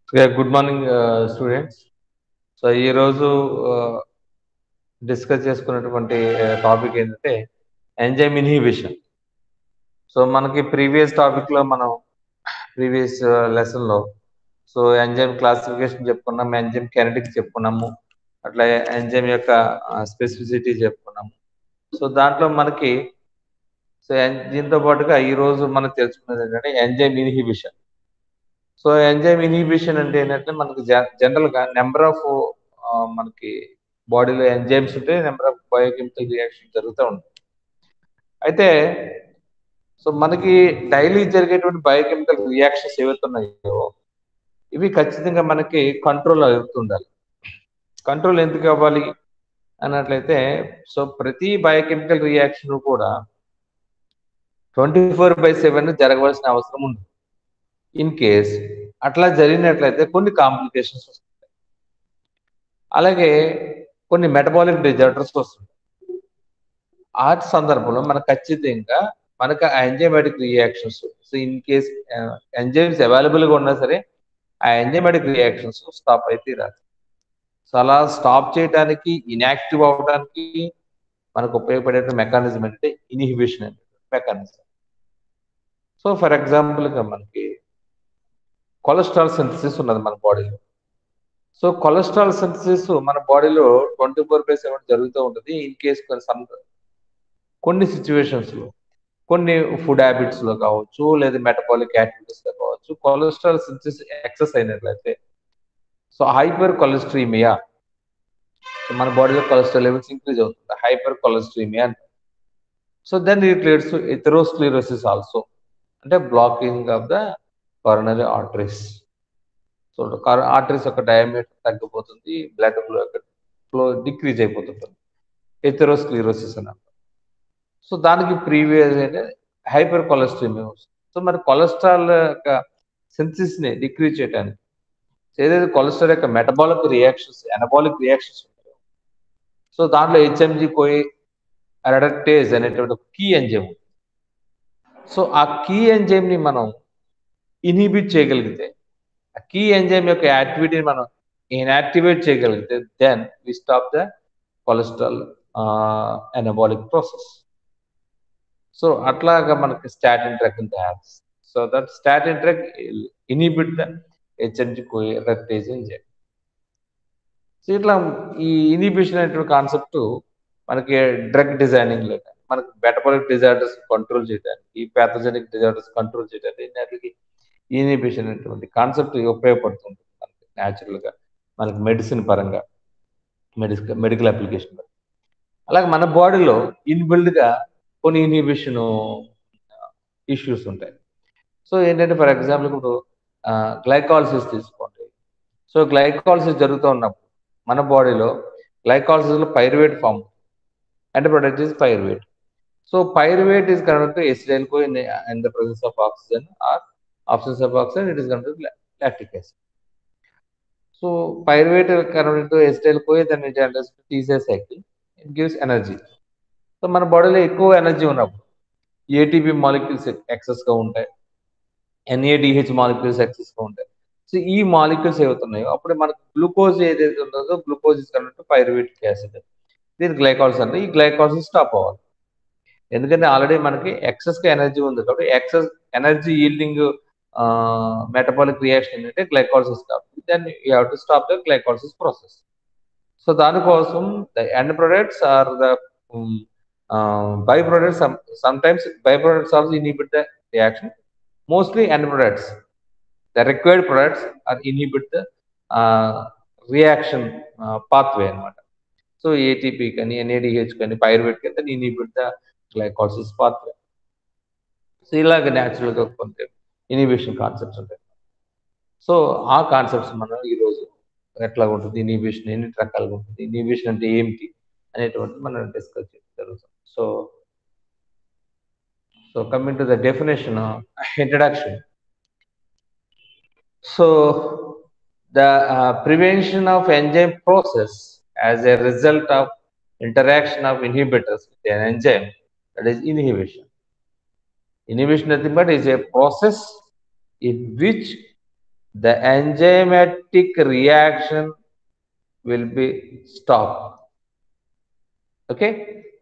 Good morning students so ఈరోజు discuss చేసుకున్నటువంటి topic ఏంటంటే ఎంజైమ్ ఇన్హిబిషన్ సో మనకి ప్రీవియస్ టాపిక్ లో మనం ప్రీవియస్ లెసన్ లో సో ఎంజైమ్ క్లాసిఫికేషన్ చెప్పుకున్నాము ఎంజైమ్ కెనటిక్స్ చెప్పుకున్నాము అట్లా ఎంజైమ్ యొక్క స్పెసిఫిసిటీ చెప్పుకున్నాము సో దాంట్లో మనకి సో దీంతో పాటుగా ఈ రోజు మనం తెలుసుకున్నది ఏంటంటే enzyme inhibition so enzyme inhibition అంటే ఏంటంటే మనకి జనరల్ గా నెంబర్ ఆఫ్ మనకి బాడీలో ఎంజైమ్స్ ఉంటే నెంబర్ ఆఫ్ బయోకెమికల్ రియాక్షన్ జరుగుతూ ఉంటాయి అయితే సో మనకి డైలీ జరిగేటువంటి బయోకెమికల్ రియాక్షన్స్ ఏవైతే ఉన్నాయో ఇవి ఖచ్చితంగా మనకి కంట్రోల్ అవుతుండాలి కంట్రోల్ ఎందుకు అవ్వాలి అన్నట్లయితే సో ప్రతి బయోకెమికల్ రియాక్షన్ కూడా ట్వంటీ ఫోర్ బై సెవెన్ జరగవలసిన అవసరం ఉంది ఇన్ కేస్ అట్లా జరిగినట్లయితే కొన్ని కాంప్లికేషన్స్ వస్తాయి అలాగే కొన్ని మెటబాలిక్ డిజార్డర్స్ వస్తుంటాయి ఆ సందర్భంలో మనకు ఖచ్చితంగా మనకు enzymatic reactions so in case enzymes అవైలబుల్గా ఉన్నా సరే ఆ ఎంజైమాటిక్ రియాక్షన్స్ స్టాప్ అయితే రాదు సో అలా స్టాప్ చేయడానికి ఇన్యాక్టివ్ అవడానికి మనకు ఉపయోగపడే మెకానిజం అంటే ఇన్హిబిషన్ అనే మెకానిజం సో ఫర్ ఎగ్జాంపుల్గా మనకి కొలెస్ట్రాల్ సింథసిస్ ఉన్నది మన బాడీలో సో కొలెస్ట్రాల్ సింథసిస్ మన బాడీలో ట్వంటీ ఫోర్ బై సెవెన్ జరుగుతూ ఉంటుంది ఇన్ కేస్ కొన్ని సమ్ కొన్ని సిచ్యువేషన్స్లో కొన్ని ఫుడ్ హ్యాబిట్స్లో కావచ్చు లేదా మెటబాలిక్ యాక్టివిటీస్లో కావచ్చు కొలెస్ట్రాల్ సింథసిస్ ఎక్సెస్ అయినట్లయితే సో హైపర్ కొలెస్ట్రీమియా మన బాడీలో కొలెస్ట్రాల్ లెవెల్స్ ఇంక్రీజ్ అవుతుంది hypercholesterolemia so then it leads atherosclerosis also అంటే blocking of the coronary arteries so arteries యొక్క డయామీటర్ తగ్గిపోతుంది బ్లడ్ ఫ్లో యొక్క ఫ్లో డిక్రీజ్ అయిపోతుంటుంది ఎథెరోస్క్లీరోసిస్ అని అంటారు సో దానికి ప్రీవియస్ అయితే హైపర్ కొలెస్ట్రీమియా సో మరి కొలెస్ట్రాల్ యొక్క సింథసిస్ని డిక్రీజ్ చేయడానికి ఏదైతే కొలెస్ట్రాల్ యొక్క మెటబాలిక్ రియాక్షన్స్ ఎనబాలిక్ రియాక్షన్స్ ఉంటాయో సో దాంట్లో హెచ్ఎంజి కోయి రెడక్టేజ్ అనేటువంటి కీ ఎంజైమ్ సో ఆ కీ ఎంజైమ్ని మనం ఇన్హిబిట్ చేయగలిగితే ఆ కీ ఎంజైమ్ యొక్క యాక్టివిటీని మనం ఇన్యాక్టివేట్ చేయగలిగితే then we stop the cholesterol anabolic process so అట్లాగా మనకి స్టాటిన్ డ్రగ్ తయారు so that statin drug inhibit the HMG CoA reductase enzyme so ఇట్లా ఈ ఇన్హిబిషన్ అనేటువంటి కాన్సెప్ట్ మనకి డ్రగ్ డిజైనింగ్ లో మనకి మెటబాలిక్ డిజార్డర్స్ కంట్రోల్ చేయడానికి ప్యాథోజెనిక్ డిజార్డర్స్ కంట్రోల్ చేయడానికి వాటికి ఇన్హిబిషన్ అనేటువంటి కాన్సెప్ట్ ఉపయోగపడుతుంది మనకి న్యాచురల్ గా మనకి మెడిసిన్ పరంగా మెడిసిన్ మెడికల్ అప్లికేషన్ అలాగే మన బాడీలో ఇన్బిల్డ్ గా కొన్ని ఇన్హిబిషన్ ఇష్యూస్ ఉంటాయి సో ఏంటంటే ఫర్ ఎగ్జాంపుల్ ఇప్పుడు గ్లైకాలసిస్ తీసుకోండి సో గ్లైకాలసిస్ జరుగుతూ ఉన్నప్పుడు మన బాడీలో గ్లైకాలసిస్లో pyruvate form and product is pyruvate so pyruvate is convert to acetyl co in in the presence of oxygen or absence of oxygen, it is converted to lactic acid. So pyruvate converted to acetyl CoA, then it enters to TCA cycle. It gives energy. So మన బాడీలో ఎక్కువ energy ఉన్నప్పుడు ATP molecules ఎక్సెస్గా ఉంటాయి NADH molecules ఎక్సెస్గా ఉంటాయి so ఈ molecules ఏవైతున్నాయో అప్పుడు మనకు గ్లూకోజ్ ఏదైతే ఉంటుందో glucose is convert pyruvic acid దీని గ్లైకాల్స్ అంటే ఈ గ్లైకాల్స్ స్టాప్ అవ్వాలి ఎందుకంటే ఆల్రెడీ మనకి ఎక్సెస్గా ఎనర్జీ ఉంది కాబట్టి excess energy yielding metabolic reaction ఏంటంటే గ్లైకాలసిస్ కాబట్టి then you have to stop the glycolysis process so దానికోసం the end products are the by products sometimes by products also inhibit the reaction mostly end products the required products are inhibit the reaction pathway అనమాట so ATP కానీ NADH కానీ pyruvate కానీ inhibit the glycolysis pathway so ఇలాగ న్యాచురల్గా కొంత inhibition concepts ఉంటాయి so ఆ concepts మనం ఈరోజు ఎట్లా ఉంటుంది ఇనిబిషన్ ఎన్ని రకాలుగా ఉంటుంది ఇనిబిషన్ అంటే ఏమిటి అనేటువంటి మనం డిస్కస్ జరుగుతాం so so coming to the definition introduction so the prevention of enzyme process as a result of interaction of inhibitors with an enzyme that is inhibition inhibition nothing but is a process in which the enzymatic reaction will be stopped. Okay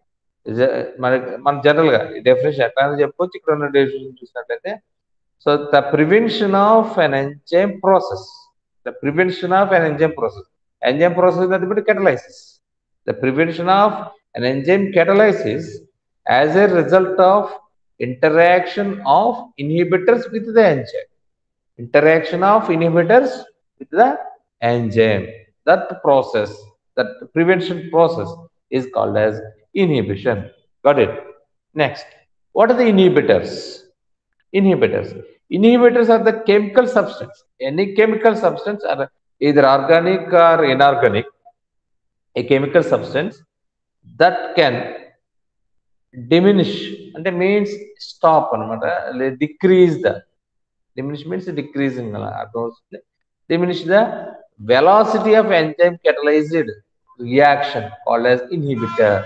మన మన general గా definition ఎట్లా చెప్పొచ్చు ఇక్కడ ఉన్న definition చూసినట్లయితే so the prevention of an enzyme process the prevention of an enzyme process enzyme process అది బట్టి catalysis the prevention of an enzyme catalysis as a result of interaction of inhibitors with the enzyme. Interaction of inhibitors with the enzyme. That process, that prevention process is called as inhibition. Got it? Next, what are the inhibitors? Inhibitors. Inhibitors are the chemical substance. Any chemical substance are either organic or inorganic. A chemical substance that can diminish అంటే means stop అనమాట decrease the diminish means decreasing అలా అర్థం వస్తుంది diminish the velocity of enzyme catalyzed reaction called as inhibitor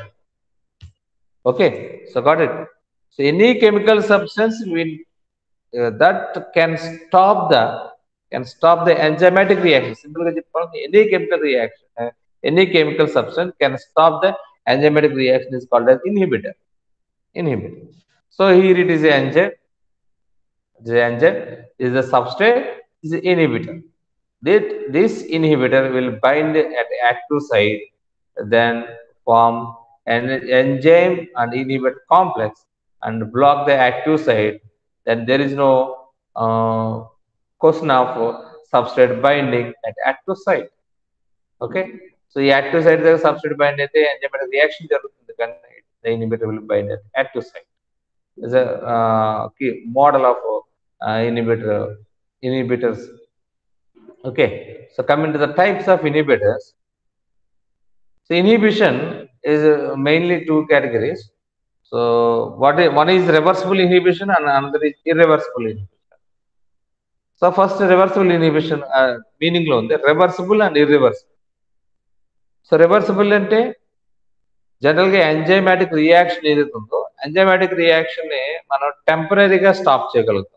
okay so got it so any chemical substance will that can stop the can stop the enzymatic reaction simple గా చెప్పాలి any chemical reaction any chemical substance can stop the enzymatic reaction is called as inhibitor. Inhibitor. So here it is a enzyme. The enzyme is the substrate, is the inhibitor. This, this inhibitor will bind at active site, then form an enzyme and inhibit complex and block the active site. Then there is no uh, question of substrate binding at active site. Okay. So ఈ active site దగ్గర substitute bind అయితే enzymatic reaction జరుగుతుంది కానీ the inhibitor will bind at active site is model of inhibitor inhibitors okay so coming to the types of inhibitors so inhibition is uh, mainly two categories. So what is, one is reversible inhibition and another is irreversible inhibition. So first reversible inhibition uh, meaning లో ఉంది reversible and irreversible. So reversible అంటే general గా enzymatic reaction ఏదైతే ఉందో enzymatic reaction ని మనం టెంపరీగా stop చేయగలుగుతాం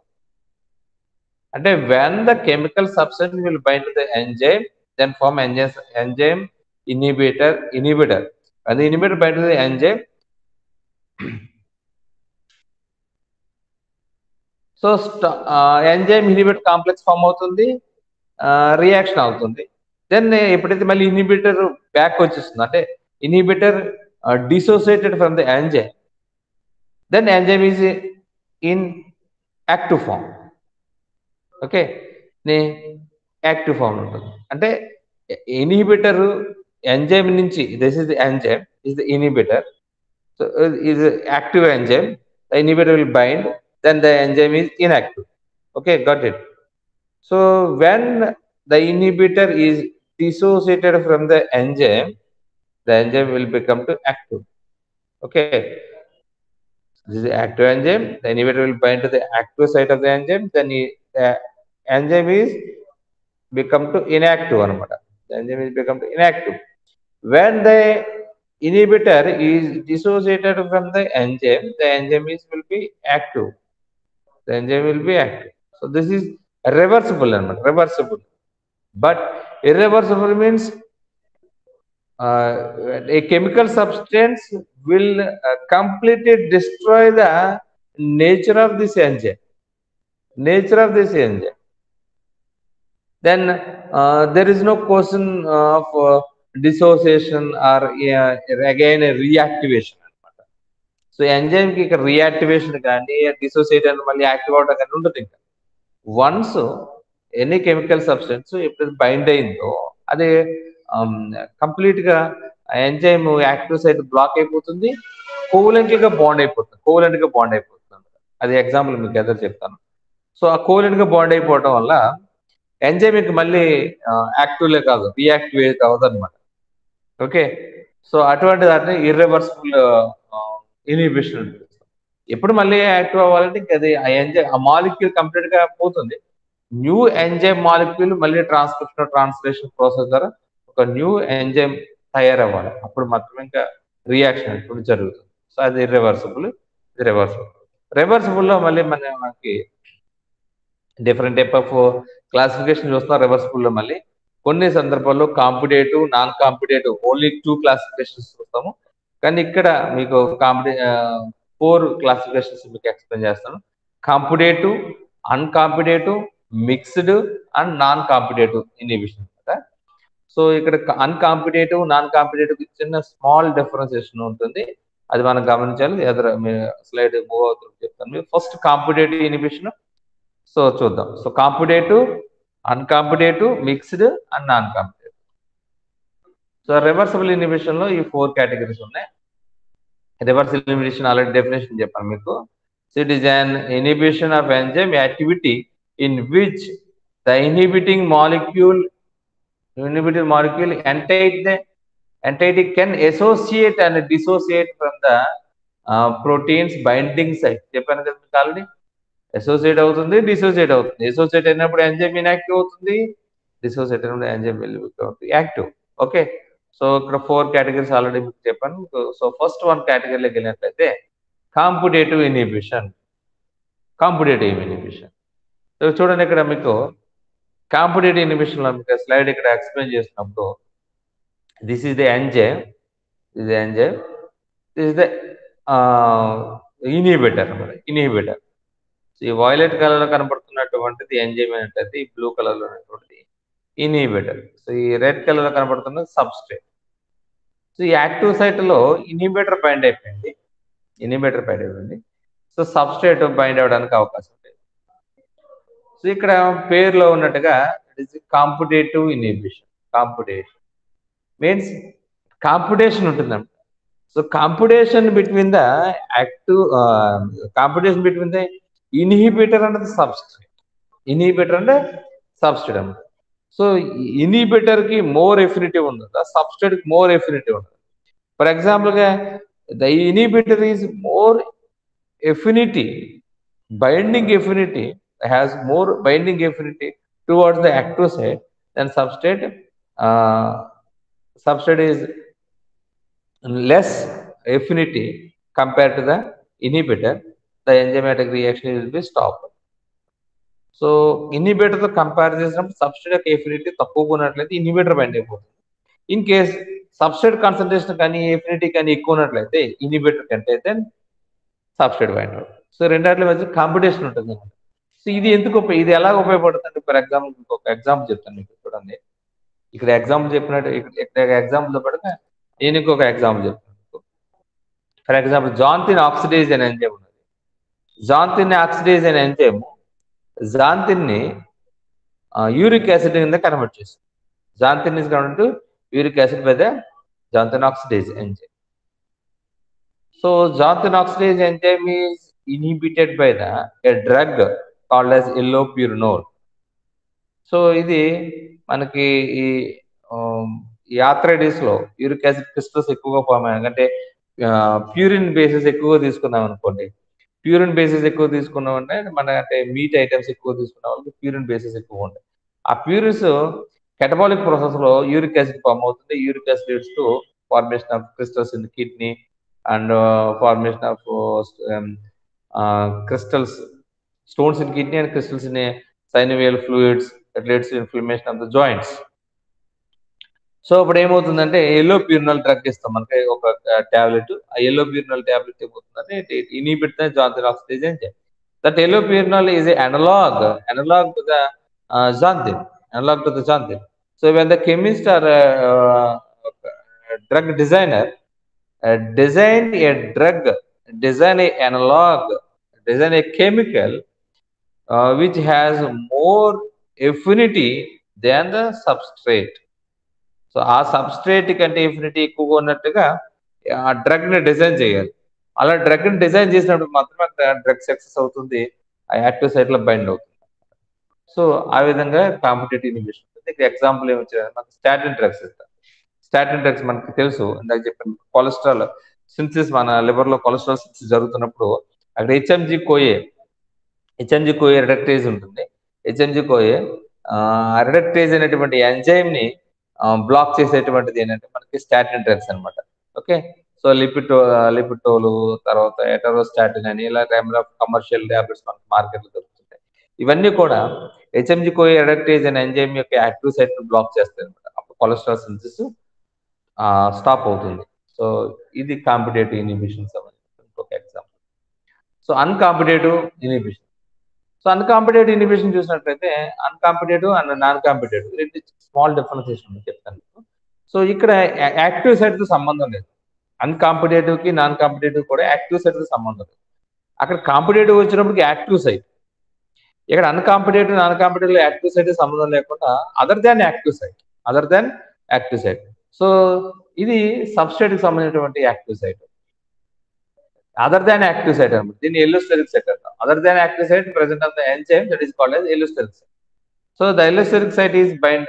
అంటే when the chemical substance will bind the enzyme then form enzyme enzyme inhibitor inhibitor అది inhibitor bind the enzyme so enzyme inhibit complex form అవుతుంది రియాక్షన్ అవుతుంది దెన్ ఎప్పుడైతే మళ్ళీ ఇనిబిటర్ బ్యాక్ వచ్చేస్తుంది అంటే inhibitor dissociated from the enzyme then enzyme is in active form okay నే active form ఉంటుంది అంటే ఇనిబిటర్ ఎంజైమ్ నుంచి this is the enzyme is the inhibitor so is active enzyme the inhibitor will bind then the enzyme is inactive okay got it so when the inhibitor is dissociated from the enzyme, the enzyme will become to active. Okay. This is active enzyme. The inhibitor will bind to the active site of the enzyme. Then the enzyme is become to inactive. The enzyme is become to inactive. When the inhibitor is dissociated from the enzyme, the enzyme is will be active. The enzyme will be active. So this is reversible. Reversible. But irreversible means uh, a chemical substance will uh, completely destroy the nature of this enzyme. Nature of this enzyme. Then uh, there is no question of dissociation or again a reactivation. So ఎంజైమ్కి ఇక్కడ reactivation కానీ dissociate అని మళ్ళీ active అవడం కానీ ఉండదు ఇంకా once any chemical substance ఎప్పుడు బైండ్ అయిందో అది కంప్లీట్ గా ఎంజైమ్ యాక్టివ్ సైడ్ బ్లాక్ అయిపోతుంది కోవలెంట్ గా బాండ్ అయిపోతుంది కోవలెంట్ గా బాండ్ అయిపోతుంది అది ఎగ్జాంపుల్ మీకు ఎదురు చెప్తాను సో ఆ కోవలెంట్ గా బాండ్ అయిపోవడం వల్ల ఎంజైమ్ మళ్ళీ యాక్టివ్లే కాదు రియాక్టివేట్ అవ్వదు అనమాట ఓకే సో అటువంటి దాన్ని ఇర్రివర్సిబుల్ ఇన్హిబిషన్ ఎప్పుడు మళ్ళీ యాక్టివ్ అవ్వాలంటే ఇంకా అది ఆ ఎంజైమ్ ఆ మాలిక్యూల్ కంప్లీట్ గా పోతుంది న్యూ ఎంజైమ్ మాలిక్యూల్ మళ్ళీ ట్రాన్స్క్రిప్షన్ ట్రాన్స్లేషన్ ప్రాసెస్ ద్వారా ఒక న్యూ ఎంజైమ్ తయారవ్వాలి అప్పుడు మాత్రమే ఇంకా రియాక్షన్ ఇప్పుడు జరుగుతుంది సో అది ఇర్రివర్సిబుల్ ఇది రివర్సిబుల్ రివర్సిబుల్ లో మళ్ళీ మన మనకి డిఫరెంట్ టైప్ ఆఫ్ క్లాసిఫికేషన్ చూస్తున్నాం రివర్సిబుల్ లో మళ్ళీ కొన్ని సందర్భాల్లో competitive non competitive only two classifications చూస్తాము కానీ ఇక్కడ మీకు కాంపిటే ఫోర్ క్లాసిఫికేషన్స్ మీకు ఎక్స్ప్లెయిన్ చేస్తాను competitive uncompetitive mixed and non competitive inhibition కదా సో ఇక్కడ అన్కాంపిటేటివ్ నాన్ కాంపిటేటివ్ చిన్న స్మాల్ డిఫరెన్సియేషన్ ఉంటుంది అది మనం గమనించాలి ఎదురు స్లైడ్ మూవ్ అవుతుంది చెప్తాను ఫస్ట్ కాంపిటేటివ్ ఇన్హిబిషన్ సో చూద్దాం so competitive uncompetitive mixed and non competitive so reversible inhibition లో ఈ ఫోర్ కేటగిరీస్ ఉన్నాయి రివర్సబుల్ ఇన్హిబిషన్ ఆల్రెడీ డెఫినేషన్ చెప్పాను మీకు so it is an inhibition of enzyme activity in which the inhibiting molecule inhibitor molecule entity the entity can associate and dissociate from the uh, proteins binding site చెప్పాను కదా మీకు already associate అవుతుంది dissociate అవుతుంది associate అయినప్పుడు enzyme inactive అవుతుంది dissociate అయినప్పుడు enzyme అవుతుంది active okay so ఇక్కడ ఫోర్ కేటగిరీస్ ఆల్రెడీ మీకు చెప్పాను సో ఫస్ట్ వన్ కేటగిరీలోకి వెళ్ళినట్లయితే competitive inhibition competitive inhibition so చూడండి ఇక్కడ మీకు కాంపిటేటివ్ ఇన్హిబిషన్ లో మీకు స్లైడ్ ఇక్కడ ఎక్స్ప్లెయిన్ చేసినప్పుడు దిస్ ఈస్ ద ఎంజైమ్ ఇది enzyme this is the inhibitor అనమాట ఇన్హిబిటర్ ఈ వైలెట్ కలర్ లో కనబడుతున్నటువంటిది ఎంజైమ్ అనేటువంటిది బ్లూ కలర్ లో ఉన్నటువంటిది ఇన్హిబిటర్ సో ఈ రెడ్ కలర్ లో కనబడుతున్నది సబ్స్ట్రేట్ సో ఈ యాక్టివ్ సైట్ లో ఇన్హిబిటర్ బైండ్ అయిపోయింది ఇన్హిబిటర్ బైండ్ అయిపోయింది సో సబ్స్ట్రేట్ బైండ్ అవ్వడానికి అవకాశం లేదు సో ఇక్కడ పేరులో ఉన్నట్టుగా it is competitive inhibition competition means competition ఉంటుందంట so competition between the active competition between the inhibitor and the substrate inhibitor అంటే సబ్స్ట్రేట్ అన్నమాట సో ఇన్హిబిటర్ కి మోర్ ఎఫినిటీ ఉంది సబ్స్ట్రేట్ కి మోర్ ఎఫినిటీ ఉంటుంది ఫర్ ఎగ్జాంపుల్ గా the inhibitor is more affinity binding affinity has more binding affinity towards the active site than substrate. Uh, substrate is less affinity compared to the inhibitor. The enzymatic reaction will be stopped. So ఇన్హిబిటర్తో compare చేసినప్పుడు substrate affinity తక్కువగా ఉన్నట్లయితే inhibitor bind అయిపోతుంది in case substrate concentration కానీ affinity కానీ ఎక్కువ ఉన్నట్లయితే inhibitor కంటే అయితే సబ్స్ట్రేట్ బైండ్ అవుతుంది సో రెండాట్ల మధ్య కాంపిటీషన్ ఉంటుంది అనమాట సో ఇది ఎందుకు ఇది ఎలా ఉపయోగపడుతుంది ఫర్ ఎగ్జాంపుల్ ఇంకొక ఎగ్జాంపుల్ చెప్తాను మీకు చూడండి ఇక్కడ ఎగ్జాంపుల్ చెప్పినట్టు ఇక్కడ ఎగ్జాంపుల్ పడితే నేను ఇంకొక ఎగ్జాంపుల్ చెప్తాను ఫర్ ఎగ్జాంపుల్ జాంతిన్ ఆక్సిడేజ్ అని ఎంజైమ్ ఉన్నది జాంతిన్ ఆక్సిడేజ్ అని ఎంజైమ్ జాంతిన్ని యూరిక్ యాసిడ్ కింద కన్వర్ట్ చేస్తుంది xanthine is convert to uric acid by the xanthine oxidase enzyme so xanthine oxidase enzyme is inhibited by the a drug called as yellow purinol so ఇది మనకి ఈ arthritis లో uric acid crystals ఎక్కువగా form అయ్యాయి అంటే purine basis ఎక్కువగా తీసుకున్నాం అనుకోండి ప్యూరిన్ బేసిస్ ఎక్కువ తీసుకున్నాం అంటే మన అంటే మీట్ ఐటమ్స్ ఎక్కువ తీసుకున్న వాళ్ళకి ప్యూరిన్ బేసిస్ ఎక్కువ ఉంటాయి ఆ ప్యూరిన్స్ కెటబాలిక్ ప్రాసెస్ లో యూరిక్ యాసిడ్ ఫామ్ అవుతుంది uric acid leads to formation of crystals in kidney and formation of crystals, stones in kidney and crystals in a synovial fluids that leads to inflammation of the joints. So ఇప్పుడు ఏమవుతుందంటే yellow ప్యూరినల్ drug ఇస్తాం మనకి ఒక tablet ఆ allopurinol tablet ఏమవుతుందంటే inhibit xanthine oxidase అని that allopurinol is analog analog to the xanthine analog to the xanthine so when the chemist or drug designer design a drug design a analog, design a chemical uh, which has more affinity than the substrate. So ఆ substrate కంటే affinity ఎక్కువగా ఉన్నట్టుగా ఆ drug ని design చేయాలి అలా drug ని design చేసినప్పుడు మాత్రమే డ్రగ్ సక్సెస్ అవుతుంది ఆ యాక్టివ్ సైట్ లో బైండ్ అవుతుంది సో ఆ విధంగా కాంపిటేటివ్ ఇన్హిబిషన్ ఉంటుంది ఇక్కడ ఎగ్జాంపుల్ ఏమి వచ్చారు మనకు స్టాటిన్ డ్రగ్స్ ఇస్తారు స్టాటిన్ డ్రగ్స్ మనకు తెలుసు ఇందాక చెప్పిన కొలెస్ట్రాల్ సింథసిస్ మన లివర్ లో కొలెస్ట్రాల్ సింథసిస్ జరుగుతున్నప్పుడు అక్కడ HMG CoA HMG CoA reductase ఉంటుంది హెచ్ఎంజి కోయే రిడక్టేజ్ అనేటువంటి ఎంజైమ్ ని బ్లాక్ చేసేటువంటిది ఏంటంటే మనకి స్టాటిన్ డ్రగ్స్ అనమాట ఓకే సో లిపిటో లిపిటోలు తర్వాత ఎటరోస్టాటిన్ అని ఇలా నెంబర్ ఆఫ్ కమర్షియల్ ట్యాబ్లెట్స్ మనకి మార్కెట్లో దొరుకుతుంటాయి ఇవన్నీ కూడా హెచ్ఎంజి కో ఎడక్టేజ్ అనే ఎంజైమ్ యొక్క యాక్టివ్ సైట్ బ్లాక్ చేస్తాయి అనమాట అప్పుడు కొలెస్ట్రాల్ సింథసిస్ స్టాప్ అవుతుంది సో ఇది కాంపిటేటివ్ ఇనిబిషన్ ఇంకొక example so uncompetitive inhibition so uncompetitive inhibition చూసినట్లయితే అన్కాంపిటేటివ్ అండ్ నాన్ కాంపిటేటివ్ రెండు స్మాల్ డిఫరెన్సేషన్ ఉంది చెప్తాను మీకు సో ఇక్కడ యాక్టివ్ సైడ్ తో సంబంధం లేదు అన్కాంపిటేటివ్ కి నాన్ కాంపిటేటివ్ కూడా యాక్టివ్ సైడ్ తో సంబంధం లేదు అక్కడ కాంపిటేటివ్ వచ్చినప్పటికి యాక్టివ్ సైడ్ ఇక్కడ uncompetitive non competitive active side సంబంధం లేకుండా other than active side other than active side so ఇది సబ్స్టేట్ కి సంబంధించినటువంటి active site other than active site అనమాట దీన్ని ఎల్లోస్టెరిక్ సైట్ అంటాం other than active site present of the enzyme that is called as allosteric site so the allosteric site is bind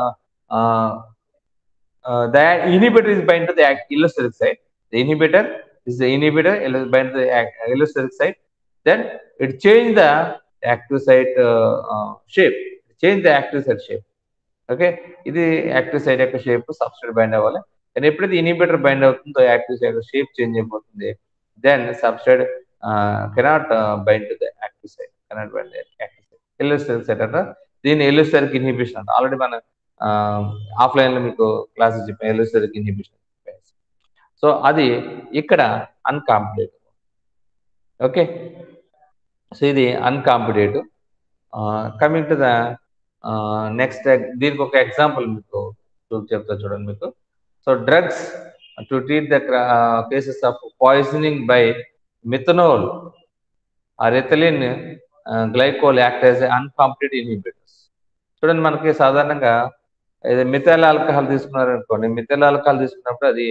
the inhibitor is bind to the allosteric site. The inhibitor is the inhibitor bind to the allosteric site. Then it change the active site uh, uh, shape. Change the active site shape. Okay ఇది active side యొక్క shape substrate bind అవ్వాలి కానీ ఎప్పుడైతే inhibitor bind అవుతుందో active side shape change అయిపోతుంది then substrate cannot bind to the active side cannot bind active side allosteric side అంట దీన్ని allosteric inhibition అంట ఆల్రెడీ మనం ఆఫ్లైన్ లో మీకు క్లాసెస్ చెప్పాను ఎల్లోస్టెరిక్ ఇన్హిబిషన్ సో అది ఇక్కడ అన్కాంపిటేటివ్ ఓకే సో ఇది uncompetitive coming to the next దీనికి ఒక ఎగ్జాంపుల్ మీకు చెప్తా చూడండి మీకు so drugs to treat the cases of poisoning by methanol or ethylene glycol act as uncompetitive inhibitors చూడండి మనకి సాధారణంగా ఏదో మిథైల్ ఆల్కహాల్ తీసుకున్నారు అనుకోండి మిథైల్ ఆల్కహాల్ తీసుకున్నప్పుడు అది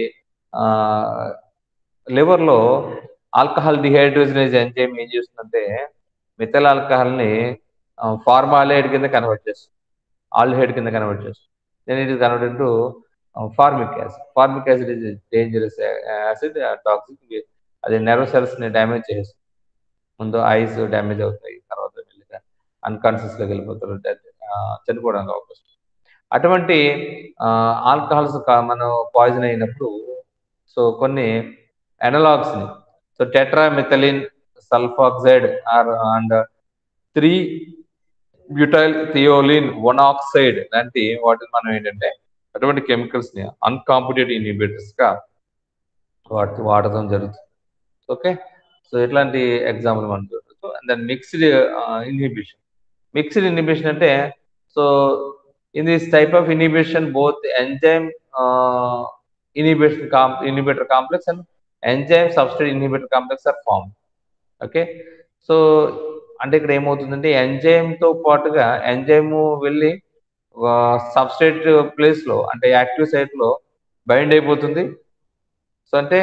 లివర్లో ఆల్కహాల్ డిహైడ్రోజనేజ్ ఎంజైమ్ ఏం చేస్తుందంటే మిథైల్ ఆల్కహాల్ని ఫార్మాలైడ్ కింద కన్వర్ట్ చేస్తుంది ఆల్డిహైడ్ కింద కన్వర్ట్ చేస్తుంది then it is converted to formic acid formic acid is dangerous acid toxic అది నెర్వ్ సెల్స్ ని డ్యామేజ్ చేస్తుంది ముందు ఐస్ డ్యామేజ్ అవుతాయి తర్వాత మెల్లిగా అన్కాన్షియస్ లోకి వెళ్ళిపోతారు చనిపోవడానికి అవకాశం అటువంటి ఆల్కహాల్స్ మనం పాయిజన్ అయినప్పుడు సో కొన్ని అనలాగ్స్ ని so tetramethylene sulfoxide or and three butyl thiolane one oxide లాంటి వాటిని మనం ఏంటంటే అటువంటి కెమికల్స్ ని అన్కాంపిటేటివ్ ఇన్హిబిటర్స్ గా వాటి వాడటం జరుగుతుంది ఓకే సో ఇట్లాంటి ఎగ్జాంపుల్ మనం చూడవచ్చు and then mixed inhibition mixed inhibition అంటే so in this type of inhibition both enzyme inhibition inhibitor complex and enzyme substrate inhibitor complex are form okay so అంటే ఇక్కడ ఏమవుతుందంటే ఎంజైమ్ తో పాటుగా ఎంజైమ్ వెళ్ళి సబ్స్టేట్ ప్లేస్ లో అంటే యాక్టివ్ సైట్ లో బైండ్ అయిపోతుంది సో అంటే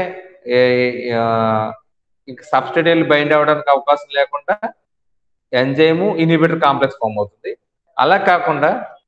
ఇంక సబ్స్టేట్ వెళ్ళి బైండ్ అవ్వడానికి అవకాశం లేకుండా ఎంజైమ్ ఇన్హిబిటర్ కాంప్లెక్స్ ఫామ్ అవుతుంది అలా కాకుండా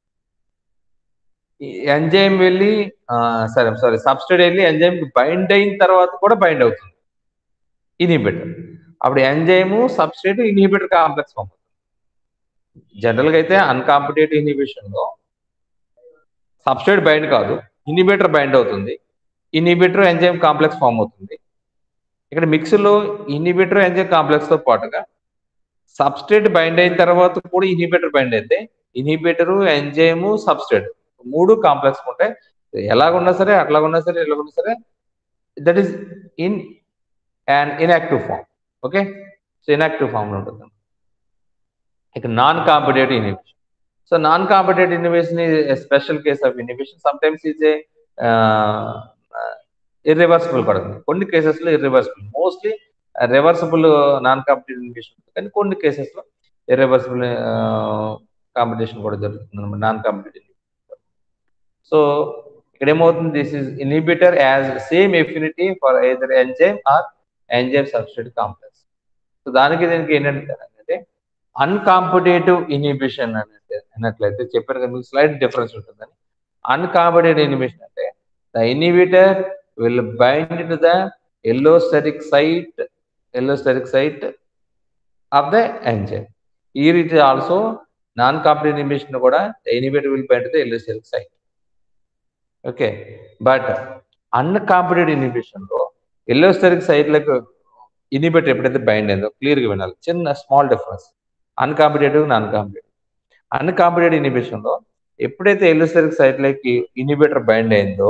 ఎంజైమ్ వెళ్ళి సరే సారీ సబ్స్టేట్ వెళ్ళి ఎంజైమ్ బైండ్ అయిన తర్వాత కూడా బైండ్ అవుతుంది ఇన్హిబిటర్ అప్పుడు enzyme substrate inhibitor complex form అవుతుంది జనరల్ గా అయితే అన్కాంపిటేటివ్ ఇన్హిబిషన్ లో సబ్స్టేట్ బైండ్ కాదు ఇన్హిబిటర్ బైండ్ అవుతుంది ఇన్హిబిటర్ ఎంజైమ్ కాంప్లెక్స్ ఫామ్ అవుతుంది ఇక్కడ మిక్స్ లో ఇన్హిబిటర్ ఎంజైమ్ కాంప్లెక్స్ తో పాటుగా సబ్స్టేట్ బైండ్ అయిన తర్వాత కూడా ఇన్హిబిటర్ బైండ్ అయితే ఇన్హిబిటర్ ఎంజైమ్ సబ్స్టేట్ మూడు కాంప్లెక్స్ ఉంటాయి ఎలాగున్నా సరే అట్లాగున్నా సరే ఎలాగున్నా సరే that is in and inactive form okay so inactive form లో ఉంటుంది ఇక non competitive inhibition so non competitive inhibition is special case of inhibition sometimes is a irreversible కూడా కొన్ని కేసెస్ లో irreversible mostly reversible non competitive inhibition కానీ కొన్ని cases లో irreversible competition కూడా జరుగుతుంది అనమాట నాన్ కాంపిటేటివ్ సో ఇక్కడ ఏమవుతుంది this is inhibitor as same affinity for either enzyme or enzyme substrate complex so దానికి దీనికి ఏంటంటే అన్కాంపిటేటివ్ ఇన్హిబిషన్ అంటే అన్నట్లయితే చెప్పారు కదా మీకు స్లైట్ డిఫరెన్స్ ఉంటుందని అన్కాంపిటేటివ్ ఇన్హిబిషన్ అంటే the inhibitor will bind to the allosteric site allosteric site of the enzyme ఈ రీతి ఆల్సో నాన్ కాంపిటేటివ్ ఇన్హిబిషన్ కూడా inhibitor will bind to the allosteric site okay but uncompetitive inhibition లో allosteric సైట్లకు inhibitor ఎప్పుడైతే bind అయిందో clear గా వినాలి చిన్న small difference uncompetitive non competitive uncompetitive ఇనిబిషన్లో ఎప్పుడైతే ఎల్లుసెరిక్ సైట్లకి ఇనిబిటర్ బైండ్ అయిందో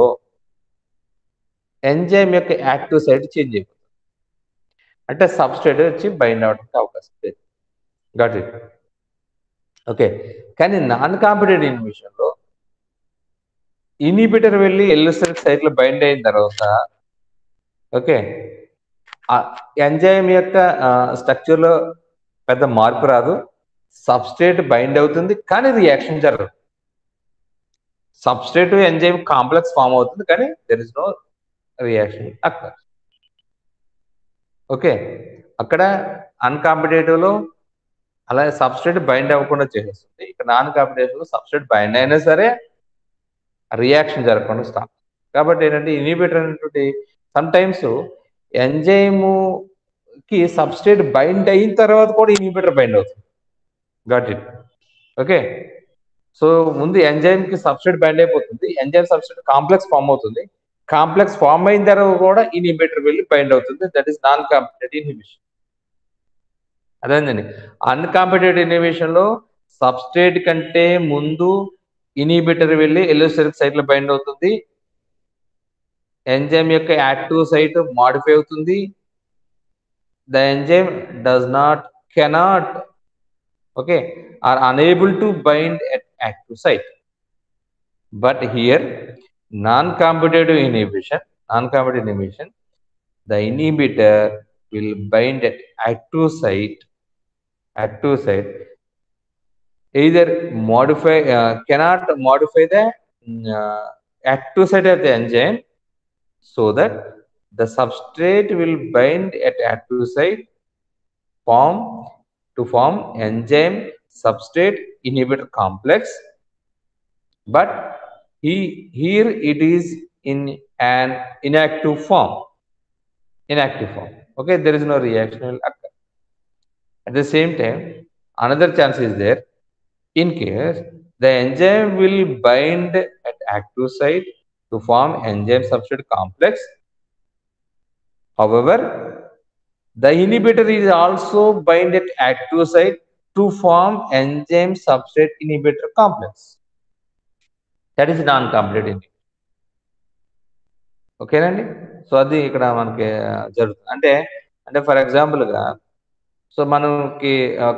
ఎంజైమ్ యొక్క యాక్టివ్ సైట్ చేంజ్ అయిపోతుంది అంటే సబ్స్టేట్ వచ్చి బైండ్ అవడానికి అవకాశం లేదు గాట్ ఇట్ ఓకే కానీ నాన్ కాంపిటేటివ్ ఇన్హిబిషన్లో ఇనిబిటర్ వెళ్ళి ఎల్లుసెరిక్ సైట్లో బైండ్ అయిన తర్వాత ఓకే ఎంజైమ్ యొక్క స్ట్రక్చర్లో పెద్ద మార్పు రాదు సబ్స్ట్రేట్ బైండ్ అవుతుంది కానీ రియాక్షన్ జరగదు సబ్స్ట్రేట్ ఎంజైమ్ కాంప్లెక్స్ ఫామ్ అవుతుంది కానీ దెర్ ఇస్ నో రియాక్షన్ అక్కడ ఓకే అక్కడ అన్కాంపిటేటివ్లో అలా సబ్స్ట్రేట్ బైండ్ అవ్వకుండా చేసేస్తుంది ఇక్కడ నాన్ కాంపిటేటివ్లో సబ్స్ట్రేట్ బైండ్ అయినా సరే రియాక్షన్ జరగకుండా స్టాప్ కాబట్టి ఏంటంటే ఇనిబిటర్ అనేటువంటి సమ్ టైమ్స్ ఎంజైముకి సబ్స్ట్రేట్ బైండ్ అయిన తర్వాత కూడా ఇనిబిటర్ బైండ్ అవుతుంది గాట్ ఇట్ ఓకే సో ముందు ఎంజైమ్కి సబ్స్ట్రేట్ బైండ్ అయిపోతుంది ఎంజైమ్ సబ్స్ట్రేట్ కాంప్లెక్స్ ఫామ్ అవుతుంది కాంప్లెక్స్ ఫామ్ అయిన తర్వాత కూడా ఇనిబిటర్ వెళ్ళి బైండ్ అవుతుంది that is non competitive inhibition అదేందండి అన్కాంపిటేటివ్ ఇనిబిషన్ లో సబ్స్ట్రేట్ కంటే ముందు ఇనిబిటర్ వెళ్ళి ఎల్లోసెరిక్ సైట్ లో బైండ్ అవుతుంది ఎంజైమ్ యొక్క యాక్టివ్ సైట్ మాడిఫై అవుతుంది the enzyme does not cannot okay are unable to bind at active site but here non-competitive inhibition, non-competitive inhibition, the inhibitor will bind at active site, active site, either modify, uh, cannot modify the uh, active site of the enzyme so that the substrate will bind at active site form to form enzyme substrate inhibitor complex but he, here it is in an inactive form inactive form okay there is no reaction will occur at the same time another chance is there in case the enzyme will bind at active site to form enzyme substrate complex however the inhibitor is also bind at active site to form enzyme substrate inhibitor complex that is non complete indication ఓకేనండి so అది ఇక్కడ మనకి జరుగుతుంది అంటే అంటే for ఎగ్జాంపుల్గా so మనకి ఒక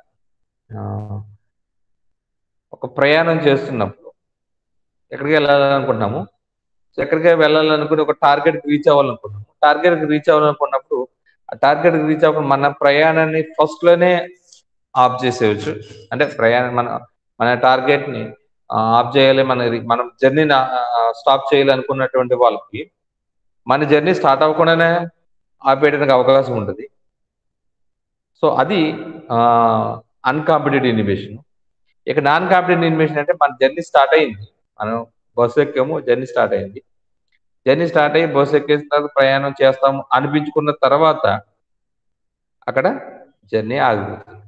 ఒక ప్రయాణం చేస్తున్నప్పుడు ఎక్కడికి వెళ్ళాలనుకుంటున్నాము సో ఎక్కడికి వెళ్ళాలనుకుని ఒక టార్గెట్కి రీచ్ అవ్వాలనుకుంటున్నాము టార్గెట్కి రీచ్ అవ్వాలనుకున్నప్పుడు ఆ టార్గెట్కి రీచ్ అవ్వకుండా మన ప్రయాణాన్ని ఫస్ట్లోనే ఆఫ్ చేసేయచ్చు అంటే ప్రయాణం మన మన టార్గెట్ని ఆఫ్ చేయాలి మన మనం జర్నీని స్టాప్ చేయాలి అనుకున్నటువంటి వాళ్ళకి మన జర్నీ స్టార్ట్ అవ్వకుండానే ఆపేయడానికి అవకాశం ఉంటుంది సో అది అన్కాంపిటేటివ్ ఇన్హిబిషన్ ఇక నాన్ కాంపిటేటివ్ ఇన్హిబిషన్ అంటే మన జర్నీ స్టార్ట్ అయింది మనం బస్సు ఎక్కాము జర్నీ స్టార్ట్ అయింది జర్నీ స్టార్ట్ అయ్యి బస్సు ఎక్కేసిన తర్వాత ప్రయాణం చేస్తాము అనిపించుకున్న తర్వాత అక్కడ జర్నీ ఆగిపోతుంది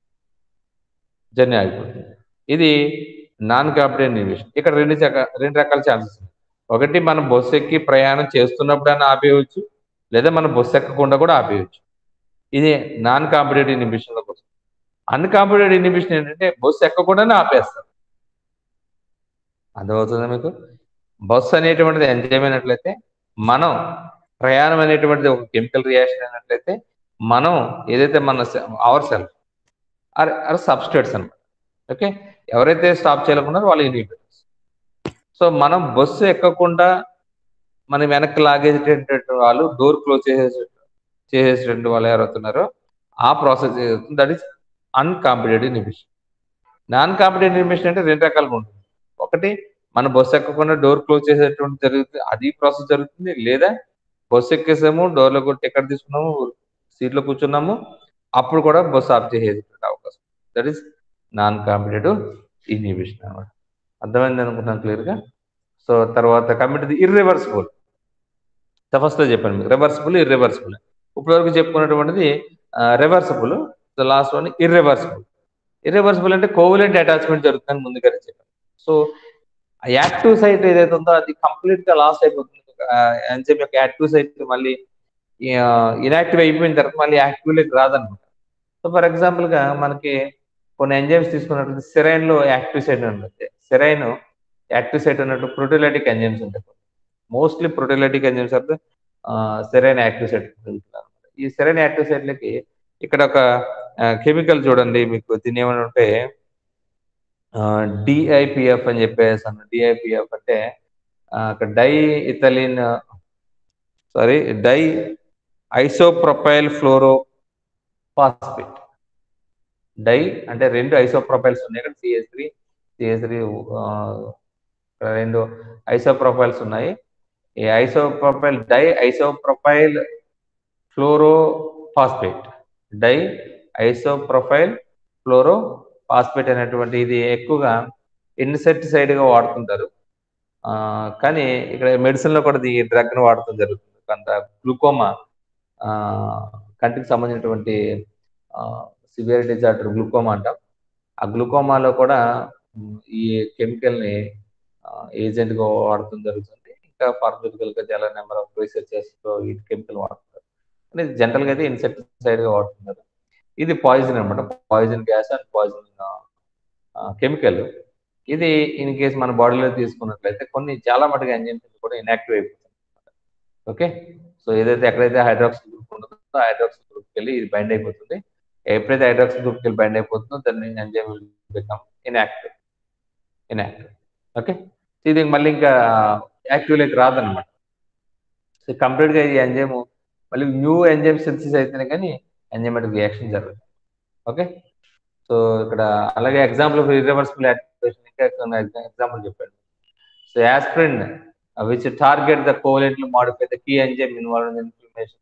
జర్నీ ఆగిపోతుంది ఇది నాన్ కాంపిటెంట్ ఇన్హిబిషన్ ఇక్కడ రెండు రెండు రకాల ఛాన్సెస్ ఉన్నాయి ఒకటి మనం బస్సు ఎక్కి ప్రయాణం చేస్తున్నప్పుడు అని ఆపేయవచ్చు లేదా మనం బస్సు ఎక్కకుండా కూడా ఆపేయవచ్చు ఇది నాన్ కాంపిటేటివ్ ఇన్హిబిషన్లో కోసం అన్కాంపిటేటివ్ ఇన్హిబిషన్ ఏంటంటే బస్సు ఎక్కకుండానే ఆపేస్తారు అర్థమవుతుందా మీకు బస్సు అనేటువంటిది ఎంజాయ్ అయినట్లయితే మనం ప్రయాణం అనేటువంటిది ఒక కెమికల్ రియాక్షన్ అయినట్లయితే మనం ఏదైతే మన our self or or substrates అనమాట ఓకే ఎవరైతే స్టాప్ చేయలేకున్నారో వాళ్ళు ఇన్హిబిటర్స్ సో మనం బస్సు ఎక్కకుండా మనం వెనక్కి లాగేసేటటువంటి వాళ్ళు డోర్ క్లోజ్ చేసేసి చేసేటువంటి వాళ్ళు ఎవరవుతున్నారో ఆ process that is uncompetitive inhibition non competitive inhibition అంటే రెండు రకాలుగా ఉంటుంది ఒకటి మన బస్సు ఎక్కకుండా డోర్ క్లోజ్ చేసేటువంటి జరుగుతుంది అది ప్రాసెస్ జరుగుతుంది లేదా బస్సు ఎక్కేసాము డోర్లో కొట్టి ఎక్కడ తీసుకున్నాము సీట్లో కూర్చున్నాము అప్పుడు కూడా బస్సు ఆఫ్ చేసేటువంటి అవకాశం that is non competitive inhibition అనమాట అర్థమైంది అనుకుంటున్నాను క్లియర్గా సో తర్వాత కమిటీ ఇర్రివర్సిబుల్ ఫస్ట్లో చెప్పాను మీకు రివర్సిబుల్ ఇర్రివర్సిబుల్ ఇప్పటివరకు చెప్పుకున్నటువంటిది reversible last one irreversible irreversible అంటే కోవులెంట్ అటాచ్మెంట్ జరుగుతుందని ముందుగానే చెప్పాను సో యాక్టివ్ సైట్ ఏదైతే ఉందో అది కంప్లీట్ గా లాస్ట్ అయిపోతుంది ఎంజైమ్ యొక్క యాక్టివ్ సైట్ మళ్ళీ ఇనాక్టివ్ అయిపోయిన తర్వాత మళ్ళీ యాక్టివ్ లెక్ రాదనమాట సో ఫర్ ఎగ్జాంపుల్ గా మనకి కొన్ని ఎంజైమ్స్ తీసుకున్నట్లయితే సెరైన్ లో యాక్టివ్ సైట్ ఉంటుంది సెరైన్ యాక్టివ్ సైట్ ఉన్నట్టు ప్రోటీలైటిక్ ఎంజైమ్స్ ఉంటాయి మోస్ట్లీ ప్రోటీలైటిక్ ఎంజైమ్స్ అంటే సెరైన్ యాక్టివ్ సైట్ ఈ సెరైన్ యాక్టివ్ సైట్లకి ఇక్కడ ఒక కెమికల్ చూడండి మీకు దీని ఏమైనా ఉంటే డిఐపిఎఫ్ అని చెప్పేసి అన్న డిఐపిఎఫ్ అంటే అక్కడ di ethylene sorry di isopropyl fluoro phosphate di అంటే రెండు ఐసోప్రొపైల్స్ ఉన్నాయి ఇక్కడ సిఎస్ త్రీ సిఎస్ త్రీ రెండు ఐసోప్రొపైల్స్ ఉన్నాయి ఈ isopropyl di isopropyl fluoro phosphate di isopropyl fluoro phosphate అనేటువంటి ఇది ఎక్కువగా ఇన్సెక్టిసైడ్ గా వాడుతుంటారు కానీ ఇక్కడ మెడిసిన్ లో కూడా ఈ డ్రగ్ ను వాడటం జరుగుతుంది కొంత గ్లూకోమా కంటికి సంబంధించినటువంటి సివియర్ డిజార్డర్ గ్లూకోమా అంటాం ఆ గ్లూకోమాలో కూడా ఈ కెమికల్ ని ఏజెంట్ గా వాడటం జరుగుతుంది ఇంకా ఫార్మస్యూటికల్ గా చాలా నెంబర్ ఆఫ్ రీసెర్చెస్ ఈ కెమికల్ వాడుతున్నారు ఇది జనరల్ గా అయితే ఇన్సెక్టిసైడ్ గా వాడుతున్నారు ఇది పాయిజన్ అనమాట poison gas and poison chemical ఇది ఇన్ కేస్ మన బాడీలో తీసుకున్నట్లయితే కొన్ని చాలా మటుకు ఎంజైమ్స్ కూడా ఇన్యాక్టివ్ అయిపోతుంది ఓకే సో ఏదైతే ఎక్కడైతే హైడ్రాక్సిల్ గ్రూప్ ఉంటుందో హైడ్రాక్సిల్ గ్రూప్కి వెళ్ళి ఇది బైండ్ అయిపోతుంది ఎప్పుడైతే హైడ్రాక్సిల్ గ్రూప్కి వెళ్ళి బైండ్ అయిపోతుందో దాన్ని enzyme become inactive inactive okay ఇది మళ్ళీ ఇంకా యాక్టివ్లోకి రాదనమాట సో కంప్లీట్గా ఈ ఎంజైమ్ మళ్ళీ న్యూ ఎంజైమ్ సింథసిస్ అయితేనే కానీ ఎంజైమెటిక్ రియాక్షన్ జరుగుతుంది ఓకే సో ఇక్కడ అలాగే ఎగ్జాంపుల్ ఆఫ్ ఇర్రివర్సిబుల్ యాక్టివేషన్ ఇంకా ఎగ్జాంపుల్ చెప్పాడు so aspirin which target the covalently modify the key enzyme involve in inflammation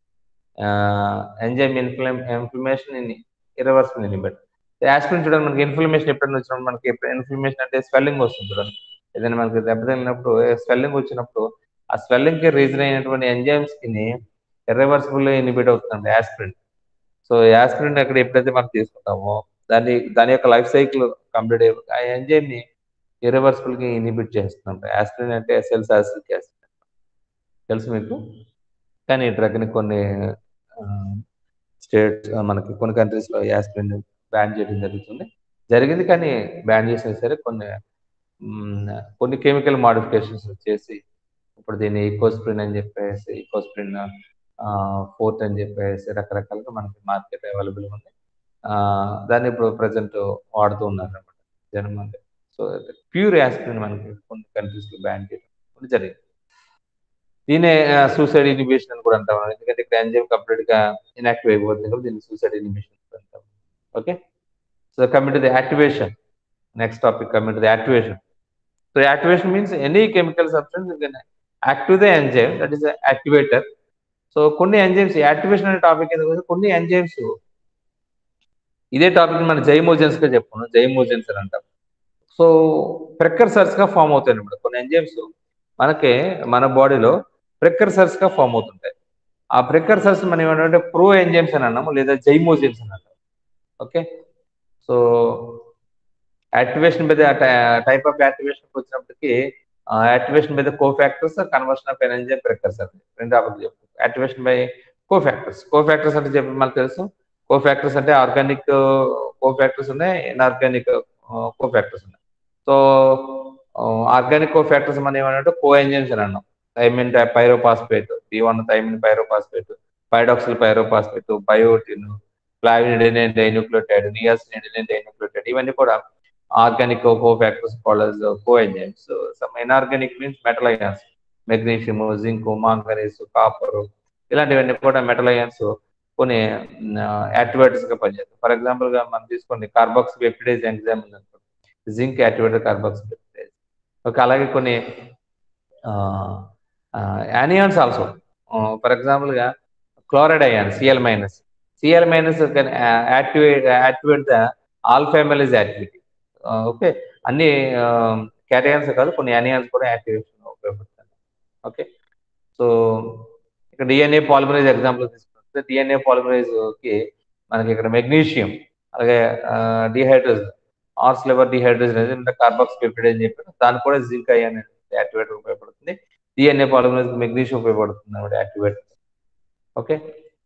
enzyme inflam inflammation in irreversible inhibit aspirin చూడండి మనకి inflammation ఎప్పుడైనా వచ్చినప్పుడు మనకి ఇన్ఫ్లమేషన్ అంటే స్వెల్లింగ్ వస్తుంది చూడండి ఏదైనా మనకి దెబ్బతిన్నప్పుడు స్వెల్లింగ్ వచ్చినప్పుడు ఆ స్వెల్లింగ్ కి రీజన్ అయినటువంటి ఎంజైమ్స్ కి ఇర్రివర్సిబుల్ ఇన్హిబిట్ అవుతుంది యాస్ప్రిన్ సో యాస్ప్రిన్ అక్కడ ఎప్పుడైతే మనం తీసుకుంటామో దాన్ని దాని యొక్క లైఫ్ సైకిల్ కంప్లీట్ అయ్యి ఆ ఎంజైమ్ ని ఇరివర్సిబుల్ కి ఇన్హిబిట్ చేస్తుంటాం యాస్ప్రిన్ అంటే ఎస్ఎల్ సాసిక్ యాసిడ్ తెలుసు మీకు కానీ ఈ డ్రగ్ ని కొన్ని స్టేట్స్ మనకి కొన్ని కంట్రీస్ లో యాస్ప్రిన్ బ్యాన్ చేయడం జరుగుతుంది జరిగింది కానీ బ్యాన్ చేసినా సరే కొన్ని కొన్ని కెమికల్ మాడిఫికేషన్స్ చేసి ఇప్పుడు దీన్ని ఈకోస్ప్రిన్ అని చెప్పేసి ఈకోస్ప్రిన్ ఫోర్త్ అని చెప్పేసి రకరకాలుగా మనకి మార్కెట్ అవైలబుల్ ఉంది దాన్ని ఇప్పుడు ప్రజెంట్ వాడుతూ ఉన్నారు అనమాట జనం మంది సో ప్యూర్ యాస్పిరిన్ మనకి కొన్ని కంట్రీస్ లో బ్యాన్ చేయడం జరిగింది దీనే సూసైడ్ ఇనిబిషన్ అని కూడా అంటాం ఎందుకంటే ఇక్కడ ఎంజైమ్ కంప్లీట్ గా ఇన్యాక్టివ్ అయిపోతుంది కాబట్టి దీన్ని సూసైడ్ ఇనిబిషన్ అంటాం okay so commit the activation next topic commit the activation so activation means any chemical substance active the enzyme that is activator so కొన్ని ఎంజైమ్స్ యాక్టివేషన్ అనే టాపిక్ ఎందుకు కొన్ని enzymes ఇదే టాపిక్ మన జైమోజెన్స్ గా చెప్పుకున్నాం జైమోజెన్స్ అని అంటాం సో ప్రెక్కర్సర్స్ గా ఫామ్ అవుతాయి అనమాట కొన్ని ఎంజైమ్స్ మనకి మన బాడీలో ప్రెక్కర్సర్స్ గా ఫామ్ అవుతుంటాయి ఆ ప్రెక్కర్సర్స్ మనం ఏమంటే ప్రో ఎంజైమ్స్ అని అన్నాము లేదా జైమోజెన్స్ అని అంటాం ఓకే సో యాక్టివేషన్ మీద టైప్ ఆఫ్ యాక్టివేషన్ వచ్చినప్పటికీ యాక్టివేషన్ మీద cofactors conversion of energy precursor రెండు టాపిక్ చెప్తాం activation by cofactors cofactors అంటే చెప్పి మనకు తెలుసు కో ఫ్యాక్టర్స్ అంటే ఆర్గానిక్ కో ఫ్యాక్టర్స్ ఉన్నాయి ఇన్ఆర్గానిక్ కో ఫ్యాక్టర్స్ ఉన్నాయి సో ఆర్గానిక్ కో ఫ్యాక్టర్స్ మనం ఏమంటే కో ఎంజైమ్స్ అని అన్నాం thiamine pyrophosphate B one thiamine pyrophosphate pyridoxal pyrophosphate biotin flavin adenine dinucleotide niacin adenine dinucleotide ఇవన్నీ కూడా organic cofactors called coenzymes some inorganic means metal ions magnesium zinc manganese copper ఇలాంటివన్నీ కూడా metal ions కొన్ని activators గా పనిచేస్తాయి for example గా మనం తీసుకోండి carboxypeptidase enzyme zinc activator carboxypeptidase okay అలాగే కొన్ని యానియాన్స్ ఆల్సో ఫర్ ఎగ్జాంపుల్ గా chloride ion Cl minus Cl minus activate activate the alpha amylase is activity okay అన్ని క్యాటయాన్స్ కాదు కొన్ని యానియాన్స్ కూడా యాక్టివేషన్ ఉపయోగపడుతుంది ఓకే సో ఇక్కడ డిఎన్ఏ పాలిమరైజ్ ఎగ్జాంపుల్ తీసుకుంటే డిఎన్ఏ పాలిమరైజ్ కి మనకి ఇక్కడ మెగ్నీషియం అలాగే డిహైడ్రోజ్ ఆర్స్ లెవర్ డిహైడ్రోజ్ అనేది కార్బాక్స్ పెప్టిడ్ అని చెప్పారు దాని కూడా జింక్ అయ్యాన్ యాక్టివేటర్ ఉపయోగపడుతుంది డిఎన్ఏ పాలిమరైజ్ మెగ్నీషియం ఉపయోగపడుతుంది అనమాట activator okay so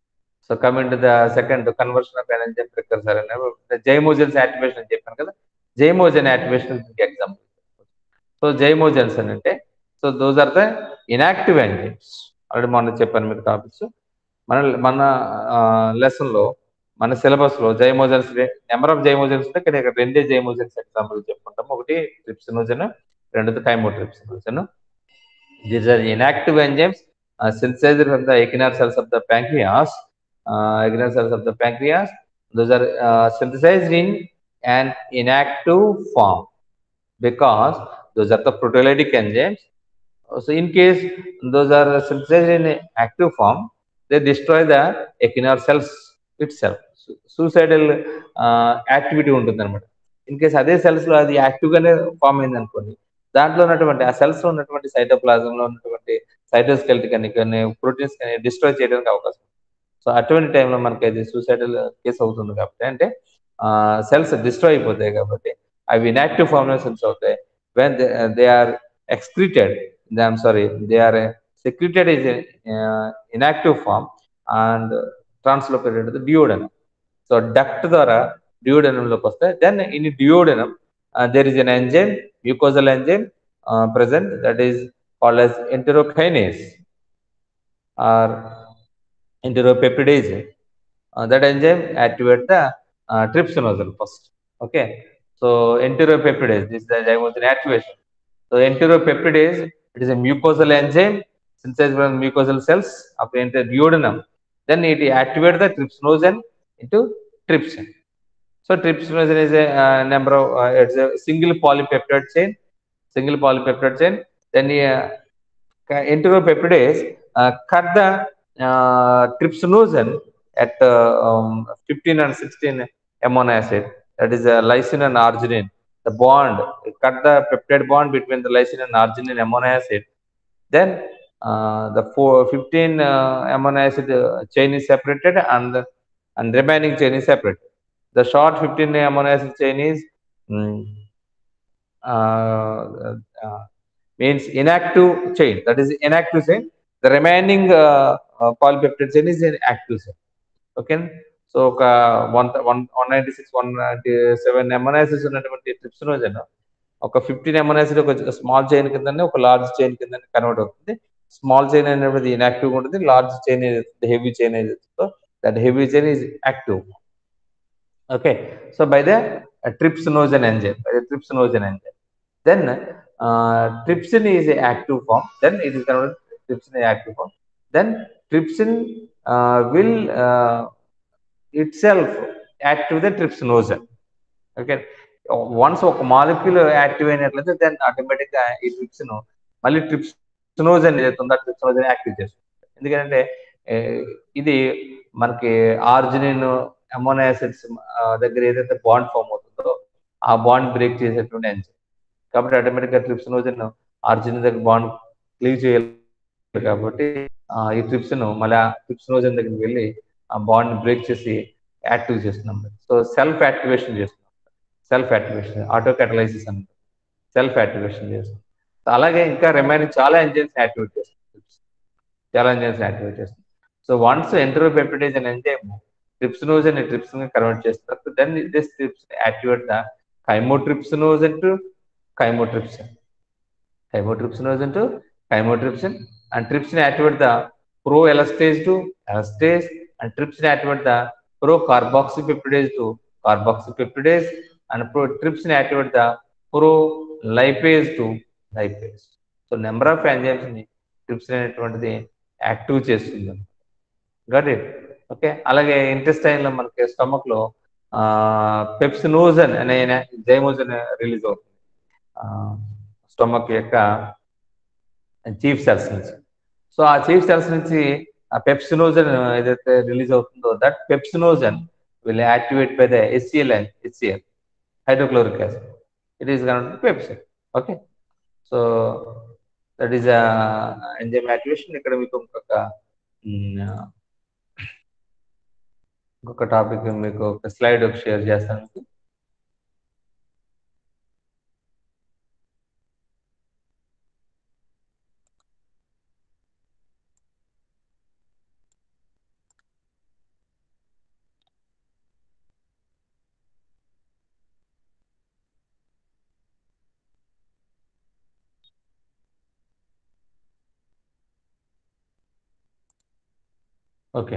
so coming to the second conversion of energy precursor అనే జైమోజన్స్ యాక్టివేషన్ అని చెప్పాను కదా zymogen activation example so zymogens అని అంటే so those are the inactive enzymes already మొన్న చెప్పాను మీకు టాపిక్స్ మన మన లెసన్ లో మన సిలబస్ లో జైమోజన్స్ నెంబర్ ఆఫ్ జైమోజన్స్ ఉంటే ఇక్కడ ఇక్కడ రెండే జైమోజన్స్ ఎగ్జాంపుల్ చెప్పుకుంటాం ఒకటి ట్రిప్సినోజన్ రెండోది chymotrypsinogen these are inactive enzymes synthesized from the echinal cells of the pancreas uh, echinal cells of the pancreas those are uh, synthesized in an inactive form because those are the proteolytic enzymes so in case those are synthesized in active form they destroy the echinal cells itself suicidal uh, activity ఉంటుంది అనమాట in case అదే cells లో అది active గానే form అయింది అనుకోండి దాంట్లో ఉన్నటువంటి ఆ సెల్స్ లో ఉన్నటువంటి సైటోప్లాజం లో ఉన్నటువంటి సైటోస్కెల్ట్ కానీ కానీ ప్రోటీన్స్ కానీ డిస్ట్రాయ్ చేయడానికి అవకాశం సో అటువంటి టైంలో మనకి అది సూసైడల్ కేసు అవుతుంది కాబట్టి అంటే సెల్స్ డిస్ట్రాయ్ అయిపోతాయి కాబట్టి అవి ఇన్యాక్టివ్ ఫామ్ సెల్స్ అవుతాయి when they are excreted I'm sorry they are secreted is inactive form and translocated duodenum so duct ద్వారా డియోడనంలోకి వస్తే then in duodenum there is an enzyme mucosal enzyme present that is called as enterokinase or enteropeptidase. Uh, that enzyme activate the uh, trypsinogen first. Okay. So enteropeptidase, this is the zymogen activation. So enteropeptidase, it is a mucosal enzyme synthesized from mucosal cells of the duodenum. Then it activate the trypsinogen into trypsin. So trypsinogen is a uh, number of, uh, it's a single polypeptide chain single polypeptide chain. Then uh, enteropeptidase uh, cut the uh, trypsinogen at uh, um, 15 and 16 amino acid. That is uh, lysine and arginine. The bond cut the peptide bond between the lysine and arginine amino acid. Then uh, the four, 15 uh, amino acid uh, chain is separated and the and remaining chain is separated. The short 15 amino acid chain is mm, uh, uh, means inactive chain. That is inactive chain. The remaining uh, uh, polypeptide chain is an active chain. Okay. So ఒక one one one ninety six one ninety seven amino acids ఉన్నటువంటి trypsinogen ఒక fifteen ఎమనాసిడ్ ఒక small chain కింద ఒక large chain కింద convert అవుతుంది small chain అనేది inactive ఉంటుంది లార్జ్ చైన్ ఏదైతే హెవీ చైన్ ఏదైతే that heavy chain is active okay so by the trypsinogen enzyme, by the trypsinogen enzyme. Then uh, trypsin is a active form. Then it is converted to trypsin is active form. Then trypsin uh, will uh, itself act to the trypsinogen. Okay. Once ఒక molecule active అయినట్లయితే then automatic గా ఈ trypsin మళ్ళీ trypsinogen ఏదైతే ఉందో trypsinogen active చేస్తుంది ఎందుకంటే ఇది మనకి ఆర్జినిన్ అమోనో యాసిడ్స్ దగ్గర ఏదైతే బాండ్ ఫామ్ అవుతుందో ఆ బాండ్ బ్రేక్ చేసేటువంటి ఎంజైమ్ కాబట్టి ఆటోమేటిక్ గా ట్రిప్సినోజన్ ఆర్జిన్ దగ్గర బాండ్ క్లీవ్ చేయాలి కాబట్టి ఈ ట్రిప్సిన్ మళ్ళీ ఆ ట్రిప్సినోజన్ దగ్గరికి వెళ్ళి ఆ బాండ్ బ్రేక్ చేసి యాక్టివ్ చేస్తున్నాం సో సెల్ఫ్ యాక్టివేషన్ చేస్తున్నాం సెల్ఫ్ యాక్టివేషన్ ఆటో కెటలైసిస్ అని సెల్ఫ్ యాక్టివేషన్ చేస్తున్నాం అలాగే ఇంకా రిమైనింగ్ చాలా ఎంజైమ్స్ యాక్టివేట్ చేస్తుంది చాలా ఎంజైమ్స్ యాక్టివేట్ చేస్తుంది సో వన్స్ ఎంటరోపెప్టిడేజ్ అనే ఎంజైమ్ ట్రిప్సినోజన్ ట్రిప్సిన్ కన్వర్ట్ చేస్తారు then this trypsin activate the chymotrypsinogen to chymotrypsin chymotrypsinogen to chymotrypsin and trypsin activate the pro elastase to elastase and trypsin activate the pro carboxypeptidase to carboxypeptidase and pro trypsin activate the pro lipase to lipase so number of enzymes ని trypsin అనేటువంటిది active చేస్తుంది got it okay అలాగే intestine లో మనకి stomach లో pepsinogen అనే zymogen release అవుతుంది stomach యొక్క చీఫ్ సెల్స్ నుంచి సో ఆ చీఫ్ సెల్స్ నుంచి ఆ పెప్సినోజన్ ఏదైతే రిలీజ్ అవుతుందో that pepsinogen will activate by the SCL HCl hydrochloric acid it is connect pepsin okay so that is enzyme activation ఇక్కడ మీకు ఇంకొక ఇంకొక టాపిక్ మీకు ఒక స్లైడ్ షేర్ చేస్తాను మీకు ఓకే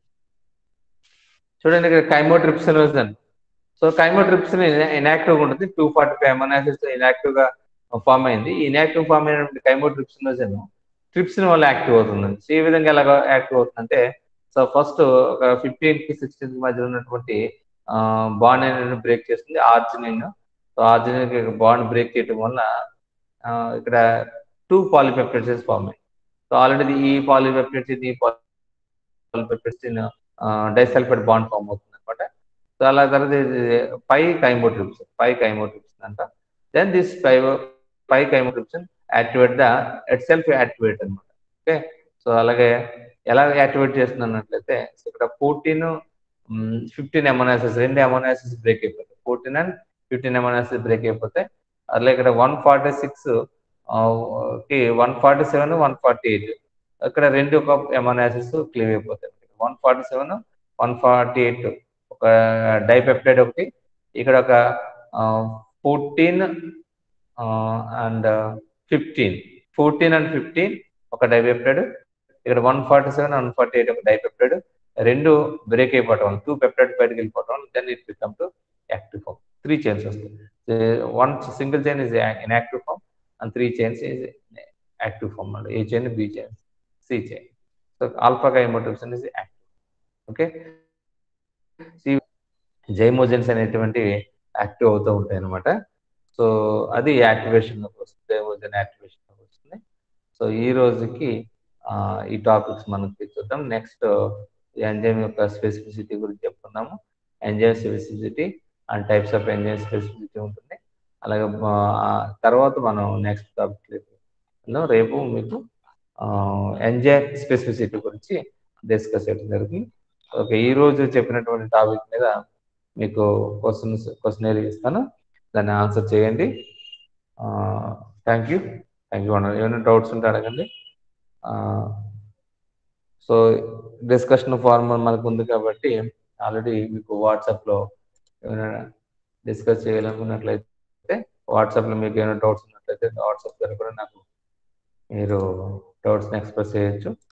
చూడండి ఇక్కడ కైమోట్రిప్సిన్ సో కైమోట్రిప్సిన్ ఇనాక్టివ్ ఉంటుంది two forty five amino acids inactive గా ఫామ్ అయింది ఈ ఇనాక్టివ్ ఫామ్ అయినటువంటి కైమోట్రిప్సినోజన్ ట్రిప్సిన్ వల్ల యాక్టివ్ అవుతుంది సో ఈ విధంగా ఎలా యాక్టివ్ అవుతుందంటే సో ఫస్ట్ ఒక ఫిఫ్టీన్ కి సిక్స్టీన్ మధ్య ఉన్నటువంటి బాండ్ అనేది బ్రేక్ చేస్తుంది arginine so arginine bond break చేయడం వల్ల ఇక్కడ టూ పాలిపెప్టైడ్స్ ఫామ్ అయ్యాయి సో ఆల్రెడీ ఈ పాలిపెప్టైడ్స్ ఈ పాలిపెప్టైడ్స్ డైసల్ఫైడ్ బాండ్ ఫామ్ అవుతుంది అనమాట సో అలా తర్వాత పై కైమోట్రిప్స్ పై కైమోట్రిప్స్ అంట then this pi pi chymotrypsin activate the at self activate అనమాట ఓకే సో అలాగే ఎలా యాక్టివేట్ చేస్తున్నట్లయితే ఇక్కడ ఫోర్టీన్ ఫిఫ్టీన్ ఎమోనాసిస్ రెండు ఎమోనాసిస్ బ్రేక్ అయిపోతాయి fourteen and fifteen amino acids break అయిపోతే అట్లా ఇక్కడ వన్ ఫార్టీ సిక్స్ కి one forty seven one forty eight ఇక్కడ రెండు ఒక ఎమోనాసిస్ క్లీవ్ అయిపోతాయి one forty seven one forty eight ఒక డైపెప్టైడ్ ఒకటి ఇక్కడ ఒక fourteen and fifteen fourteen and fifteen ఒక డైపెప్టైడ్ ఇక్కడ one forty seven one forty eight ఒక డైపెప్టైడ్ రెండు బ్రేక్ అయిపోవటం టూ పెప్టైడ్ బయటకు వెళ్ళిపోవటం then it become to active form three chains వస్తాయి one single chain is inactive form and three chains is active form అండి A chain B chain C chain so alpha కైమోటివ్స్ is active okay zymogens అనేటువంటి active అవుతూ ఉంటాయి అనమాట so అది activation వస్తుంది జైమోజెన్ activation వస్తుంది సో ఈ రోజుకి ఈ టాపిక్స్ మనకి చూద్దాం నెక్స్ట్ ఎంజైమ్ యొక్క స్పెసిఫిసిటీ గురించి చెప్పుకున్నాము enzyme specificity and types of enzyme specificity ఉంటుంది అలాగే తర్వాత మనం నెక్స్ట్ టాపిక్ రేపు మీకు ఎంజైమ్ స్పెసిఫిసిటీ గురించి డిస్కస్ చేయడం జరుగుతుంది ఓకే ఈ రోజు చెప్పినటువంటి టాపిక్ మీద మీకు క్వశ్చన్స్ క్వశ్చన్ ఇస్తాను దాన్ని ఆన్సర్ చేయండి థ్యాంక్ యూ థ్యాంక్ యూ అన్నారు ఏమైనా డౌట్స్ ఉంటే అడగండి సో డిస్కషన్ ఫార్మ్ మనకు ఉంది కాబట్టి ఆల్రెడీ మీకు వాట్సాప్లో ఏమైనా డిస్కస్ చేయాలనుకున్నట్లయితే వాట్సాప్లో మీకు ఏమైనా డౌట్స్ ఉన్నట్లయితే వాట్సాప్ ద్వారా కూడా నాకు మీరు డౌట్స్ని ఎక్స్ప్రెస్ చేయొచ్చు